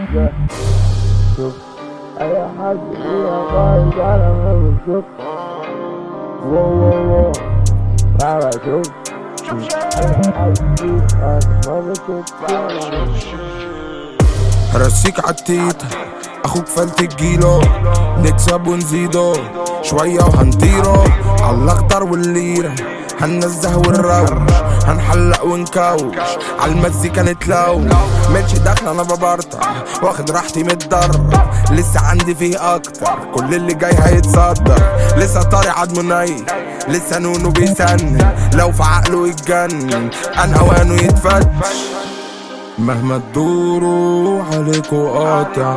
شوف اي حد فيها خايف على ما بشوف واو واو واو تعالى شوف اي حد فيها ما بشوف هرسيك عالتيتا اخوك فلت الجيلو نكسب ونزيدو شوية وهنطيرو عالاخضر والليرة هننزه ونروش هنحلق ونكوش عالمزيكا نتلوش ماشي داخل انا ببرطع واخد راحتي متدرب لسه عندي فيه اكتر كل اللي جاي هيتصدر لسه طاري عاد منيل لسه نونو بيسنن لو في عقله يتجنن انا وانه يتفتش مهما تدوروا عليكوا قاطع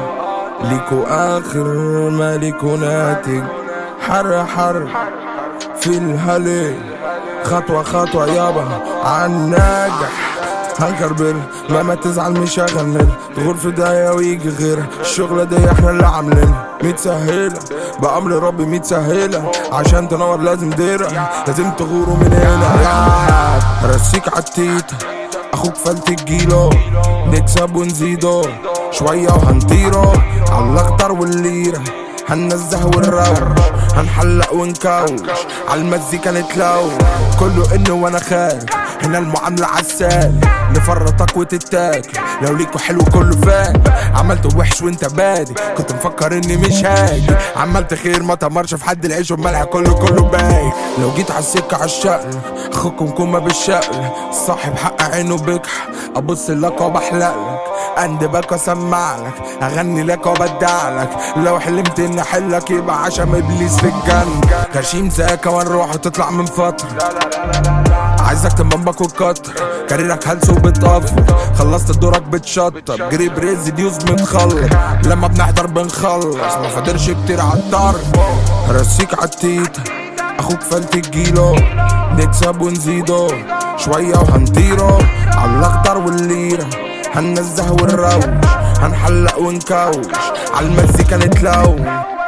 ليكوا اخر ما ليكوا ناتج حر حر في الهلي خطوة خطوة يابا عالناجح هنكربل مهما تزعل مش هغنل تغور في داية ويجي غيرها الشغلة دي احنا اللي عاملينها متسهلة بأمر ربي متسهلة عشان تنور لازم ديرة لازم تغوروا من هنا يا رسيك عالتيتا اخوك فلت الجيلو نكسب ونزيدو شوية وهنطيرو عالاخضر والليرة هننزه ونروش هنحلق ونكوش عالمزيكا نتلوش كله انه وانا خارج هنا المعاملة عالسال نفرطك وتتاكل لو ليكوا حلو كله فاهم عملت وحش وانت بادي كنت مفكر اني مش هاجي عملت خير ما تمرش في حد العيش والملح كله كله باين لو جيت عالسكة عالشقل اخوكم كومة بالشقل صاحب حق عينه بكح ابص لك وبحلق لك اندبك واسمع لك اغني لك وبدع لك لو حلمت اني احلك يبقى عشم ابليس في الجنة غشيم زاكا ونروح وتطلع من فترة عايزك تمبك وتكتر كاريرك هلس وبتقفل خلصت دورك بتشطب جريب ريزيديوز متخلط لما بنحضر بنخلص ما فاضلش كتير عالطرف هرسيك عالتيتا اخوك فلت الجيلو نكسب ونزيدو شوية وهنطيرو عالاخضر والليرة هننزه ونروش هنحلق ونكوش عالمزيكا نتلوش